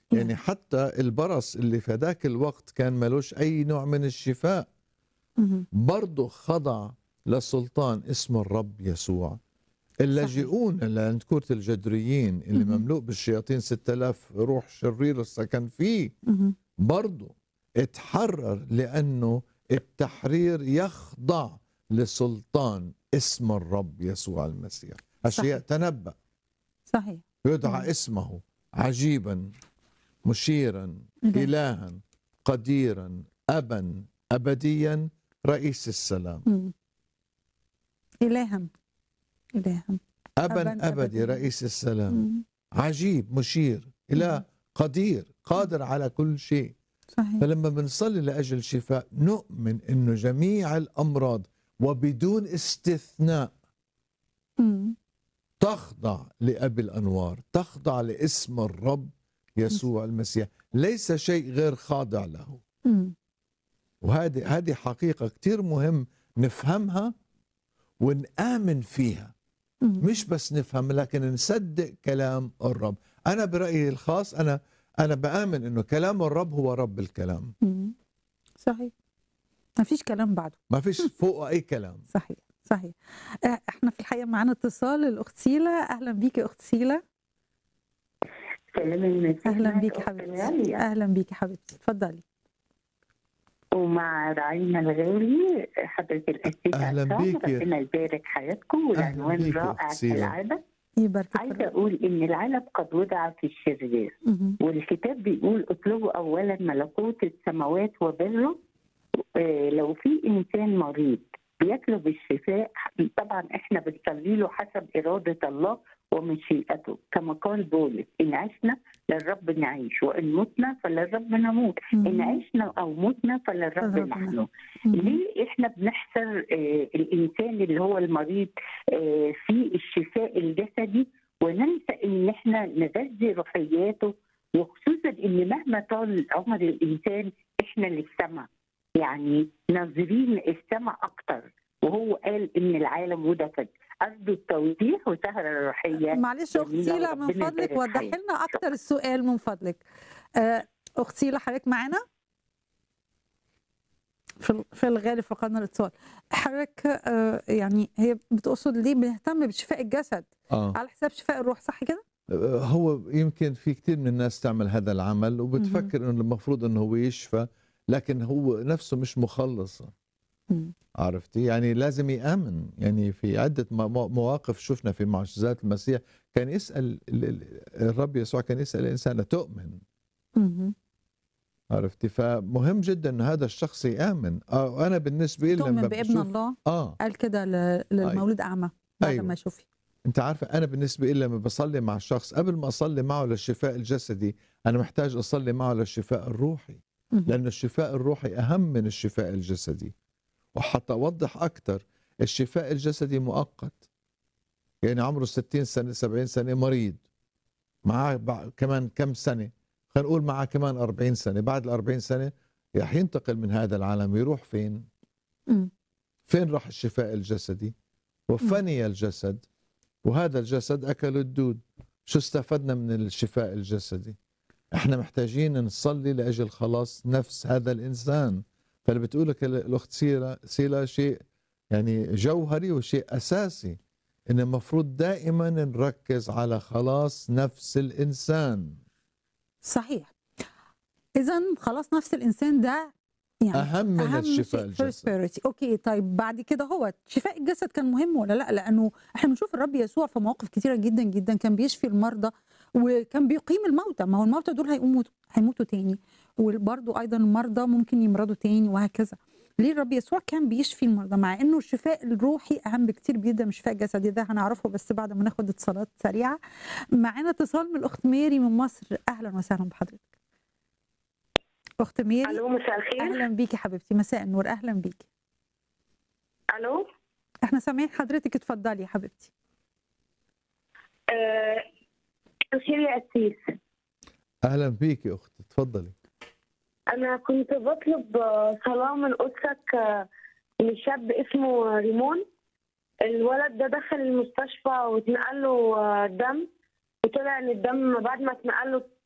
يعني حتى البرص اللي في ذاك الوقت كان ملوش أي نوع من الشفاء مهم. برضه خضع لسلطان اسمه الرب يسوع اللاجئون اللي عند كورة الجدريين اللي مهم. مملوء بالشياطين 6000 روح شريرة سكن فيه مهم. برضه اتحرر لأنه التحرير يخضع لسلطان اسم الرب يسوع المسيح أشياء صحيح. تنبأ صحيح يدعى مم. اسمه عجيبا مشيرا إله. إلها قديرا أبا أبديا رئيس السلام مم. إلها إلها أبا أباً أبدي أبدياً. رئيس السلام مم. عجيب مشير إله مم. قدير قادر على كل شيء صحيح فلما بنصلي لأجل شفاء نؤمن أنه جميع الأمراض وبدون استثناء مم. تخضع لأبي الأنوار تخضع لاسم الرب يسوع المسيح ليس شيء غير خاضع له مم. وهذه هذه حقيقة كتير مهم نفهمها ونآمن فيها مم. مش بس نفهم لكن نصدق كلام الرب أنا برأيي الخاص أنا أنا بآمن إنه كلام الرب هو رب الكلام مم. صحيح ما فيش كلام بعده ما فيش فوقه أي كلام صحيح صحيح آه، احنا في الحقيقه معانا اتصال الاخت سيلا اهلا بيكي اخت سيلا سلام المسيح اهلا معك بيكي أخت حبيبتي غالية. اهلا بيكي حبيبتي اتفضلي ومع راعينا الغالي حضرة الأسيس أهلاً عصام بيكي. ربنا يبارك حياتكم والعنوان بيكي يا رائع أخت سيلا. كالعادة يبارك عايزة فيك أقول إن العالم قد وضع في الشرير مهم. والكتاب بيقول اطلبوا أولا ملكوت السماوات وبره آه، لو في إنسان مريض بيطلب الشفاء طبعا احنا بنصلي له حسب إرادة الله ومشيئته كما قال بولس إن عشنا للرب نعيش وإن متنا فللرب نموت إن مم. عشنا أو متنا فللرب فللرب نحن مم. ليه احنا بنحصر آه، الانسان اللي هو المريض آه، في الشفاء الجسدي وننسى ان احنا نغذي روحياته وخصوصا ان مهما طال عمر الانسان احنا للسماء يعني ناظرين السماء اكتر وهو قال ان العالم ودفت ارجو التوضيح وسهره الروحيه معلش اخت جميلة سيلا من وربنا فضلك يبارك وضحي حياتك. لنا اكتر السؤال من فضلك آه، اخت سيلا حضرتك معانا في ال- في الغالب فقدنا الاتصال حضرتك آه، يعني هي بتقصد ليه بنهتم بشفاء الجسد آه. على حساب شفاء الروح صح كده؟ هو يمكن في كثير من الناس تعمل هذا العمل وبتفكر انه المفروض انه هو يشفى لكن هو نفسه مش مخلص مم. عرفتي يعني لازم يآمن يعني في عدة مو- مواقف شفنا في معجزات المسيح كان يسأل ال- ال- الرب يسوع كان يسأل الإنسان تؤمن مهم. عرفتي فمهم جدا أن هذا الشخص يآمن آه أنا بالنسبة لي تؤمن لما بابن بشوف الله آه قال كده ل- للمولود اعمى بعد أيوة. ما يشوف انت عارفه انا بالنسبه لي لما بصلي مع الشخص قبل ما اصلي معه للشفاء الجسدي انا محتاج اصلي معه للشفاء الروحي مهم. لأن الشفاء الروحي أهم من الشفاء الجسدي وحتى أوضح أكثر الشفاء الجسدي مؤقت يعني عمره 60 سنة 70 سنة مريض معاه بع- كمان كم سنة خلينا نقول معاه كمان 40 سنة بعد ال 40 سنة رح ينتقل من هذا العالم يروح فين مم. فين راح الشفاء الجسدي وفني الجسد وهذا الجسد أكله الدود شو استفدنا من الشفاء الجسدي احنا محتاجين نصلي لأجل خلاص نفس هذا الإنسان فاللي بتقولك ال- الأخت سيرة سيلا شيء يعني جوهري وشيء أساسي إن المفروض دائما نركز على خلاص نفس الإنسان صحيح اذا خلاص نفس الانسان ده يعني أهم من اهم الشفاء شيء first الجسدي priority اوكي طيب بعد كده هو شفاء الجسد كان مهم ولا لا لانه احنا بنشوف الرب يسوع في مواقف كتيره جدا جدا كان بيشفي المرضى وكان بيقيم الموتى ما هو الموتى دول هيقوموا هيموتوا تاني وبرضه ايضا المرضى ممكن يمرضوا تاني وهكذا ليه الرب يسوع كان بيشفي المرضى مع انه الشفاء الروحي اهم بكتير جدا من الشفاء الجسدي ده هنعرفه بس بعد ما ناخد اتصالات سريعه معانا اتصال من الاخت ميري من مصر اهلا وسهلا بحضرتك اخت ميري الو مساء الخير اهلا بيكي حبيبتي مساء النور اهلا بيكي الو احنا سامعين حضرتك اتفضلي يا حبيبتي آه، الخير يا أسيس أهلا بيك يا أخت تفضلي أنا كنت بطلب آه، صلاة من قدسك آه، لشاب اسمه ريمون الولد ده دخل المستشفى واتنقل له آه، دم وطلع ان الدم بعد ما اتنقل له